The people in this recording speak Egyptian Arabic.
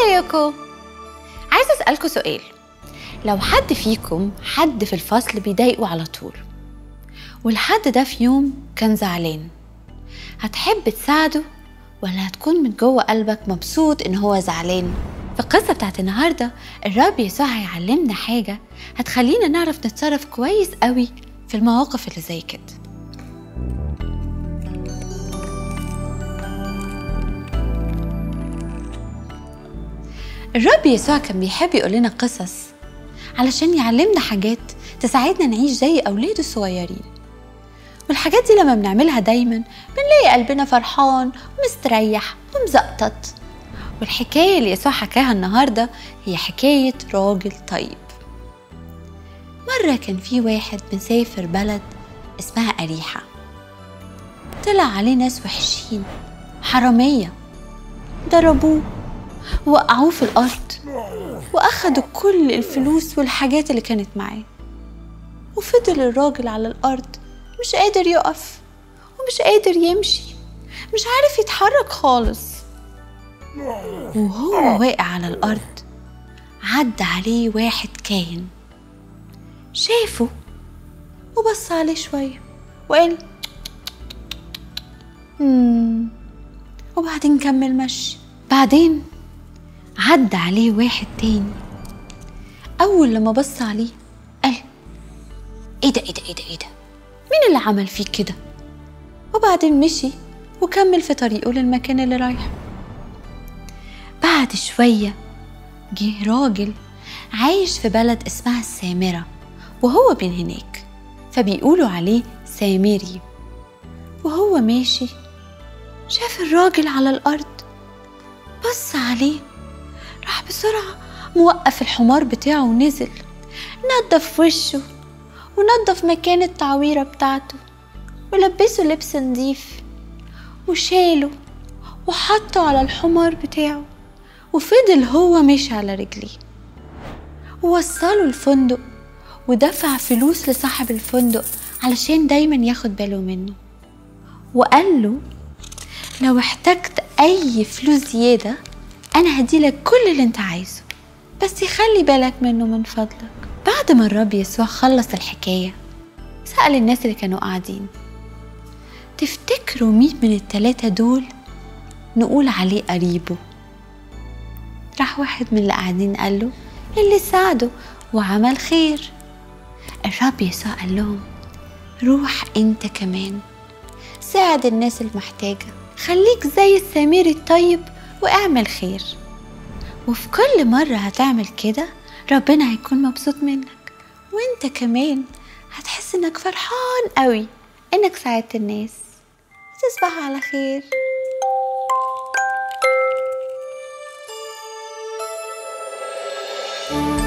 ازيكم عايزه اسالكم سؤال لو حد فيكم حد في الفصل بيضايقه على طول والحد ده في يوم كان زعلان هتحب تساعده ولا هتكون من جوه قلبك مبسوط ان هو زعلان في القصه بتاعت النهارده الرب يسوع هيعلمنا حاجه هتخلينا نعرف نتصرف كويس قوي في المواقف اللي زي كده الرب يسوع كان بيحب يقول لنا قصص علشان يعلمنا حاجات تساعدنا نعيش زي أولاده الصغيرين والحاجات دي لما بنعملها دايما بنلاقي قلبنا فرحان ومستريح ومزقطط والحكاية اللي يسوع حكاها النهاردة هي حكاية راجل طيب مرة كان في واحد مسافر بلد اسمها أريحة طلع عليه ناس وحشين حرامية ضربوه وقعوه في الأرض وأخدوا كل الفلوس والحاجات اللي كانت معاه وفضل الراجل على الأرض مش قادر يقف ومش قادر يمشي مش عارف يتحرك خالص وهو واقع على الأرض عدى عليه واحد كاهن شافه وبص عليه شوية وقال مم. وبعدين كمل مشي بعدين عدى عليه واحد تاني أول لما بص عليه قال إيه ده إيه ده إيه ده إيه ده مين اللي عمل فيك كده وبعدين مشي وكمل في طريقه للمكان اللي رايحه بعد شوية جه راجل عايش في بلد اسمها السامرة وهو من هناك فبيقولوا عليه سامري وهو ماشي شاف الراجل على الأرض بص عليه راح بسرعة موقف الحمار بتاعه ونزل نضف وشه ونضف مكان التعويرة بتاعته ولبسه لبس نضيف وشاله وحطه على الحمار بتاعه وفضل هو ماشي على رجليه ووصله الفندق ودفع فلوس لصاحب الفندق علشان دايما ياخد باله منه وقال له لو احتجت اي فلوس زيادة انا هديلك كل اللي انت عايزه بس خلي بالك منه من فضلك بعد ما الرب يسوع خلص الحكاية سأل الناس اللي كانوا قاعدين تفتكروا مين من التلاتة دول نقول عليه قريبه راح واحد من اللي قاعدين قال له اللي ساعده وعمل خير الرب يسوع قال لهم روح انت كمان ساعد الناس المحتاجة خليك زي السمير الطيب واعمل خير وفي كل مرة هتعمل كده ربنا هيكون مبسوط منك وانت كمان هتحس انك فرحان قوي انك ساعدت الناس تصبح على خير thank you